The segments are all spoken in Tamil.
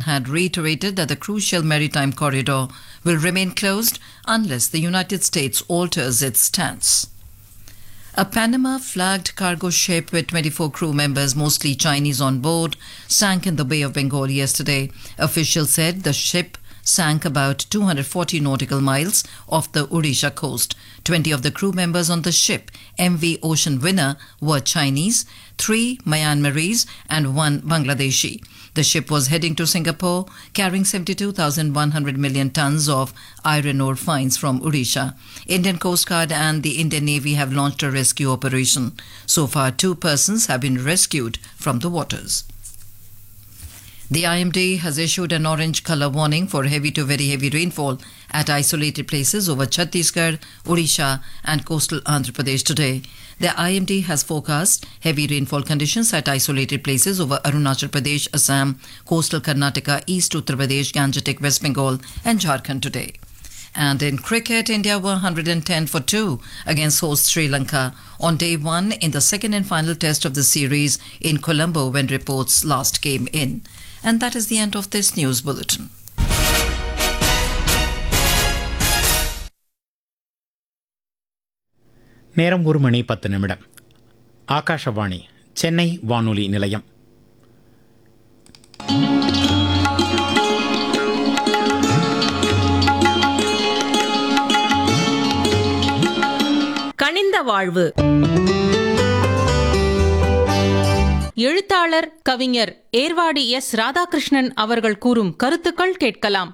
had reiterated that the crucial maritime corridor will remain closed unless the United States alters its stance. A Panama flagged cargo ship with 24 crew members, mostly Chinese on board, sank in the Bay of Bengal yesterday. Officials said the ship sank about 240 nautical miles off the Odisha coast. 20 of the crew members on the ship, MV Ocean Winner, were Chinese, three Myanmarese, and one Bangladeshi. The ship was heading to Singapore, carrying 72,100 million tons of iron ore finds from Odisha. Indian Coast Guard and the Indian Navy have launched a rescue operation. So far, two persons have been rescued from the waters. The IMD has issued an orange color warning for heavy to very heavy rainfall at isolated places over Chhattisgarh, Odisha, and coastal Andhra Pradesh today. The IMD has forecast heavy rainfall conditions at isolated places over Arunachal Pradesh, Assam, coastal Karnataka, East Uttar Pradesh, Gangetic, West Bengal, and Jharkhand today. And in cricket, India were 110 for 2 against host Sri Lanka on day one in the second and final test of the series in Colombo when reports last came in. And that is the end of this news bulletin. நேரம் ஒரு மணி பத்து நிமிடம் ஆகாஷவாணி சென்னை வானொலி நிலையம் கனிந்த வாழ்வு எழுத்தாளர் கவிஞர் ஏர்வாடி எஸ் ராதாகிருஷ்ணன் அவர்கள் கூறும் கருத்துக்கள் கேட்கலாம்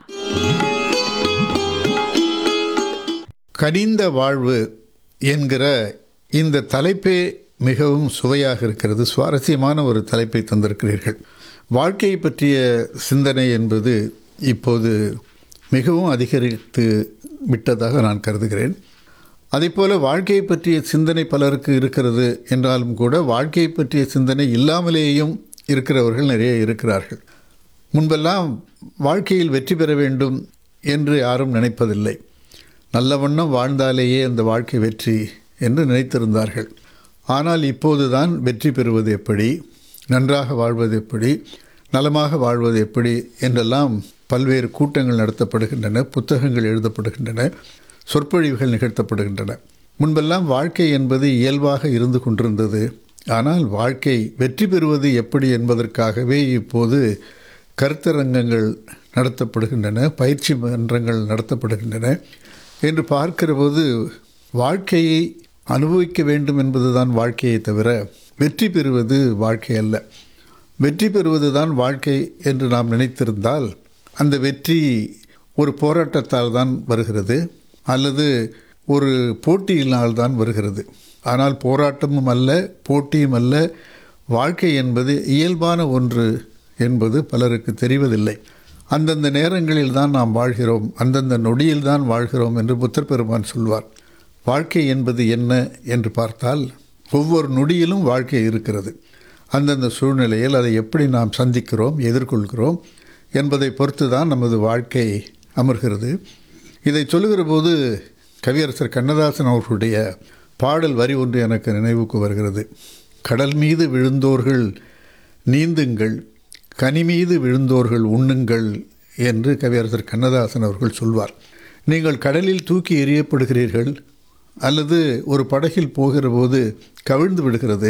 கனிந்த வாழ்வு என்கிற இந்த தலைப்பே மிகவும் சுவையாக இருக்கிறது சுவாரஸ்யமான ஒரு தலைப்பை தந்திருக்கிறீர்கள் வாழ்க்கையை பற்றிய சிந்தனை என்பது இப்போது மிகவும் அதிகரித்து விட்டதாக நான் கருதுகிறேன் அதேபோல வாழ்க்கையை பற்றிய சிந்தனை பலருக்கு இருக்கிறது என்றாலும் கூட வாழ்க்கையை பற்றிய சிந்தனை இல்லாமலேயும் இருக்கிறவர்கள் நிறைய இருக்கிறார்கள் முன்பெல்லாம் வாழ்க்கையில் வெற்றி பெற வேண்டும் என்று யாரும் நினைப்பதில்லை நல்ல வண்ணம் வாழ்ந்தாலேயே அந்த வாழ்க்கை வெற்றி என்று நினைத்திருந்தார்கள் ஆனால் இப்போதுதான் வெற்றி பெறுவது எப்படி நன்றாக வாழ்வது எப்படி நலமாக வாழ்வது எப்படி என்றெல்லாம் பல்வேறு கூட்டங்கள் நடத்தப்படுகின்றன புத்தகங்கள் எழுதப்படுகின்றன சொற்பொழிவுகள் நிகழ்த்தப்படுகின்றன முன்பெல்லாம் வாழ்க்கை என்பது இயல்பாக இருந்து கொண்டிருந்தது ஆனால் வாழ்க்கை வெற்றி பெறுவது எப்படி என்பதற்காகவே இப்போது கருத்தரங்கங்கள் நடத்தப்படுகின்றன பயிற்சி மன்றங்கள் நடத்தப்படுகின்றன என்று பார்க்கிற போது வாழ்க்கையை அனுபவிக்க வேண்டும் என்பதுதான் வாழ்க்கையை தவிர வெற்றி பெறுவது வாழ்க்கை அல்ல வெற்றி பெறுவது தான் வாழ்க்கை என்று நாம் நினைத்திருந்தால் அந்த வெற்றி ஒரு போராட்டத்தால் தான் வருகிறது அல்லது ஒரு போட்டியினால் தான் வருகிறது ஆனால் போராட்டமும் அல்ல போட்டியும் அல்ல வாழ்க்கை என்பது இயல்பான ஒன்று என்பது பலருக்கு தெரிவதில்லை அந்தந்த நேரங்களில் தான் நாம் வாழ்கிறோம் அந்தந்த நொடியில் தான் வாழ்கிறோம் என்று புத்தர் பெருமான் சொல்வார் வாழ்க்கை என்பது என்ன என்று பார்த்தால் ஒவ்வொரு நொடியிலும் வாழ்க்கை இருக்கிறது அந்தந்த சூழ்நிலையில் அதை எப்படி நாம் சந்திக்கிறோம் எதிர்கொள்கிறோம் என்பதை பொறுத்து தான் நமது வாழ்க்கை அமர்கிறது இதை சொல்லுகிற போது கவியரசர் கண்ணதாசன் அவர்களுடைய பாடல் வரி ஒன்று எனக்கு நினைவுக்கு வருகிறது கடல் மீது விழுந்தோர்கள் நீந்துங்கள் கனி மீது விழுந்தோர்கள் உண்ணுங்கள் என்று கவியரசர் கண்ணதாசன் அவர்கள் சொல்வார் நீங்கள் கடலில் தூக்கி எறியப்படுகிறீர்கள் அல்லது ஒரு படகில் போகிற போது கவிழ்ந்து விடுகிறது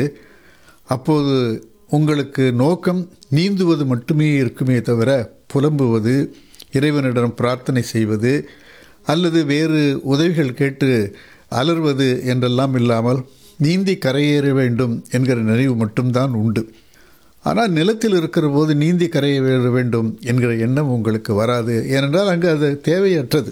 அப்போது உங்களுக்கு நோக்கம் நீந்துவது மட்டுமே இருக்குமே தவிர புலம்புவது இறைவனிடம் பிரார்த்தனை செய்வது அல்லது வேறு உதவிகள் கேட்டு அலர்வது என்றெல்லாம் இல்லாமல் நீந்தி கரையேற வேண்டும் என்கிற நினைவு மட்டும்தான் உண்டு ஆனால் நிலத்தில் இருக்கிற போது நீந்தி கரையேற வேண்டும் என்கிற எண்ணம் உங்களுக்கு வராது ஏனென்றால் அங்கு அது தேவையற்றது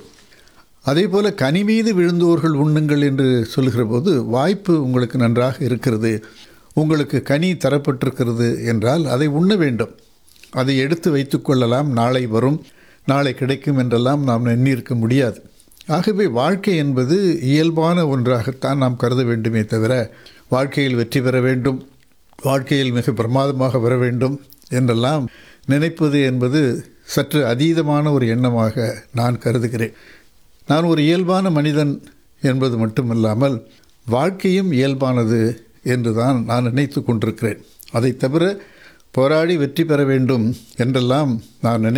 அதே போல் கனி மீது விழுந்தோர்கள் உண்ணுங்கள் என்று சொல்கிற போது வாய்ப்பு உங்களுக்கு நன்றாக இருக்கிறது உங்களுக்கு கனி தரப்பட்டிருக்கிறது என்றால் அதை உண்ண வேண்டும் அதை எடுத்து வைத்துக்கொள்ளலாம் நாளை வரும் நாளை கிடைக்கும் என்றெல்லாம் நாம் எண்ணியிருக்க முடியாது ஆகவே வாழ்க்கை என்பது இயல்பான ஒன்றாகத்தான் நாம் கருத வேண்டுமே தவிர வாழ்க்கையில் வெற்றி பெற வேண்டும் வாழ்க்கையில் மிக பிரமாதமாக வர வேண்டும் என்றெல்லாம் நினைப்பது என்பது சற்று அதீதமான ஒரு எண்ணமாக நான் கருதுகிறேன் நான் ஒரு இயல்பான மனிதன் என்பது மட்டுமல்லாமல் வாழ்க்கையும் இயல்பானது என்று தான் நான் நினைத்து கொண்டிருக்கிறேன் அதை தவிர போராடி வெற்றி பெற வேண்டும் என்றெல்லாம் நான் நினை